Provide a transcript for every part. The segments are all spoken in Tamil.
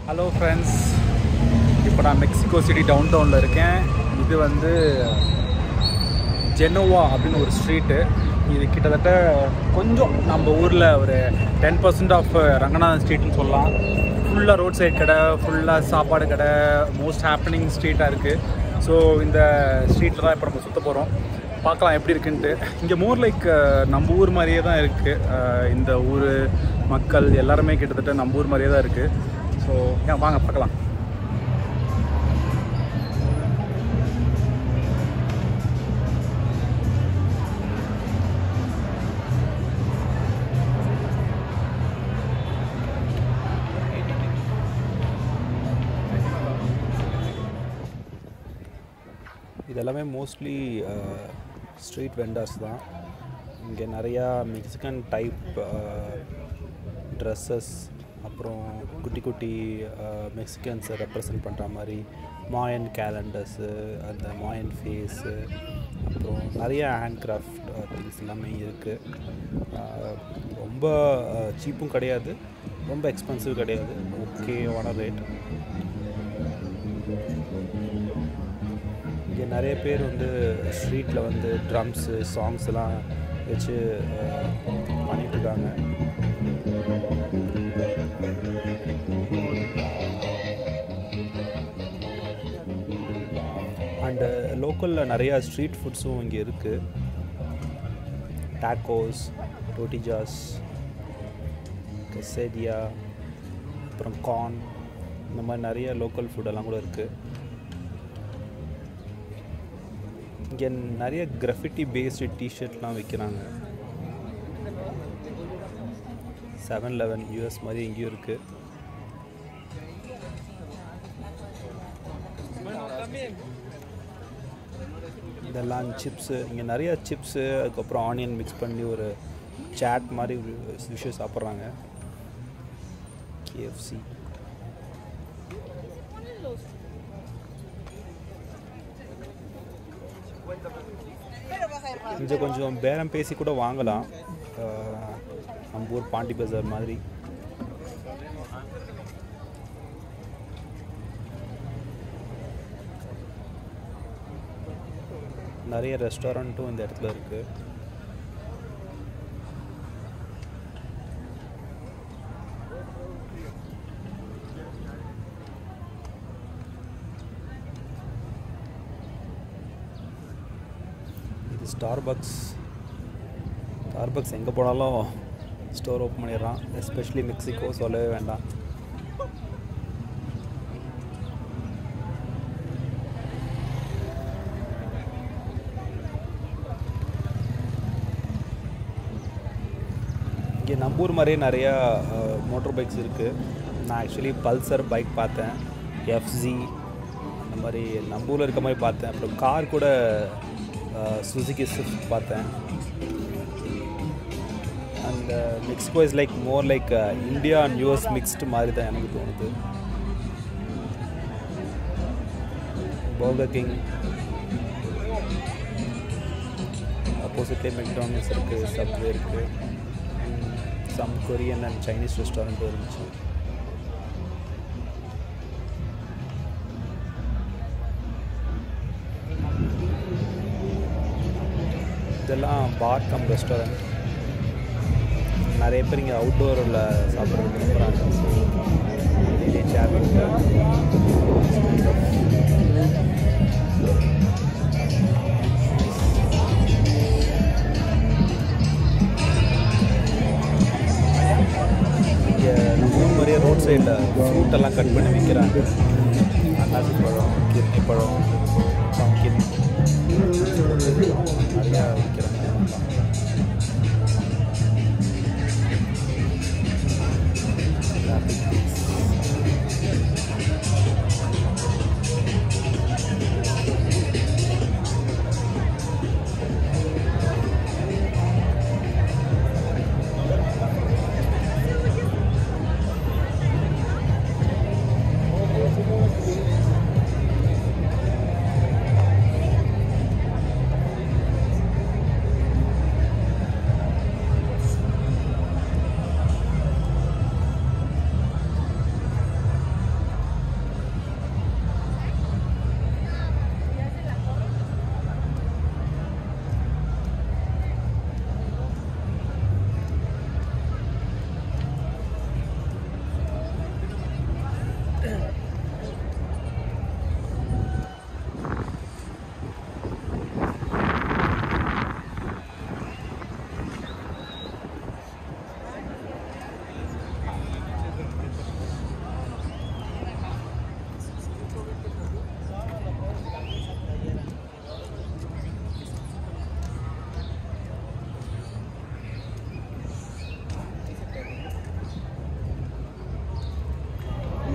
ஹலோ ஃப்ரெண்ட்ஸ் இப்போ நான் மெக்சிகோ சிட்டி டவுன் டவுனில் இருக்கேன் இது வந்து ஜெனோவா அப்படின்னு ஒரு ஸ்ட்ரீட்டு இது கிட்டத்தட்ட கொஞ்சம் நம்ம ஊரில் ஒரு டென் பர்சன்ட் ஆஃப் ரங்கநாதன் ஸ்ட்ரீட்னு சொல்லலாம் ஃபுல்லாக ரோட் சைடு கடை ஃபுல்லாக சாப்பாடு கடை மோஸ்ட் ஹாப்பனிங் ஸ்ட்ரீட்டாக இருக்குது ஸோ இந்த ஸ்ட்ரீட்டில் தான் இப்போ நம்ம சுற்ற போகிறோம் பார்க்கலாம் எப்படி இருக்குன்ட்டு இங்கே மோர் லைக் நம்ம ஊர் மாதிரியே தான் இருக்குது இந்த ஊர் மக்கள் எல்லாருமே கிட்டத்தட்ட நம்ம ஊர் மாதிரியே தான் இருக்குது ஸோ ஏன் வாங்க பார்க்கலாம் இதெல்லாமே மோஸ்ட்லி ஸ்ட்ரீட் வெண்டர்ஸ் தான் இங்கே நிறையா மெக்சிகன் டைப் ட்ரெஸ்ஸஸ் அப்புறம் குட்டி குட்டி மெக்சிகன்ஸை ரெப்ரசன்ட் பண்ணுற மாதிரி மாயன் கேலண்டர்ஸு அந்த மாயன் ஃபேஸு அப்புறம் நிறைய ஹேண்ட் கிராஃப்ட் திங்ஸ் எல்லாமே இருக்குது ரொம்ப சீப்பும் கிடையாது ரொம்ப எக்ஸ்பென்சிவ் கிடையாது ஓகேவான ரேட் இங்கே நிறைய பேர் வந்து ஸ்ட்ரீட்டில் வந்து ட்ரம்ஸு சாங்ஸ் எல்லாம் வச்சு பண்ணிகிட்ருக்காங்க அண்டு லோக்கலில் நிறையா ஸ்ட்ரீட் ஃபுட்ஸும் இங்கே இருக்குது டாக்கோஸ் டோட்டிஜாஸ் கெசேடியா அப்புறம் கார்ன் இந்த மாதிரி நிறைய லோக்கல் ஃபுட்டெல்லாம் கூட இருக்குது இங்கே நிறைய கிராஃபிட்டி பேஸ்டு டிஷர்ட்லாம் விற்கிறாங்க செவன் லெவன் யூஎஸ் மாதிரி இங்கேயும் இருக்குது இதெல்லாம் சிப்ஸு இங்கே நிறைய சிப்ஸு அதுக்கப்புறம் ஆனியன் மிக்ஸ் பண்ணி ஒரு சாட் மாதிரி ஒரு விஷயம் சாப்பிட்றாங்க கேஎஃப்சி இங்கே கொஞ்சம் பேரம் பேசி கூட வாங்கலாம் நம்ம ஊர் பாண்டி பஜார் மாதிரி நிறைய ரெஸ்டாரண்ட்டும் இந்த இடத்துல இருக்குது இது ஸ்டார்பக்ஸ் ஸ்டார்பக்ஸ் எங்கே போனாலும் ஸ்டோர் ஓப்பன் பண்ணிடுறான் எஸ்பெஷலி மெக்சிகோ சொல்லவே வேண்டாம் இங்கே நம்ம ஊர் மாதிரியே நிறையா மோட்டர் பைக்ஸ் இருக்குது நான் ஆக்சுவலி பல்சர் பைக் பார்த்தேன் எஃப்ஜி அந்த மாதிரி நம்ம ஊரில் இருக்க மாதிரி பார்த்தேன் அப்புறம் கார் கூட சுசுகி ஸ்விஃப்ட் பார்த்தேன் and Mexico is like more like India and US mixed மாதிரி தான் எனக்கு தோணுது பர்கர் கிங் ஆப்போசிட்லேயே மெக்டானல்ஸ் இருக்குது சப்வே இருக்குது some Korean and Chinese restaurant இருந்துச்சு இதெல்லாம் பார் கம் ரெஸ்டாரண்ட் நிறைய பேர் இங்கே அவுட்டோரில் சாப்பிட்றது விரும்புகிறாங்க வெளியே சேர் இங்கே நம்ம ஊர் மாதிரியே ரோட் சைடில் ஃப்ரூட்டெல்லாம் கட் பண்ணி விற்கிறாங்க அன்னாசி பழம் கிர்னி பழம் பம்கின் நிறையா விற்கிறாங்க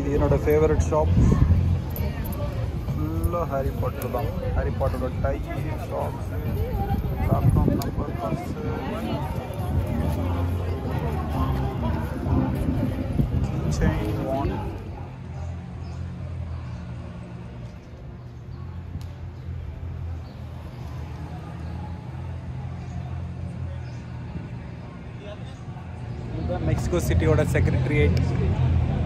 என்னோட ஃபேவரட் ஷாப் ஃபுல்லாக ஹாரி பாட்டர் தான் ஹாரி பாட்டரோட டை ஷாப்ஸ் லேப்டாப் நம்பர் காசு செயின் வான் இதுதான் மெக்சிகோ சிட்டியோட செக்ரட்டரியேட்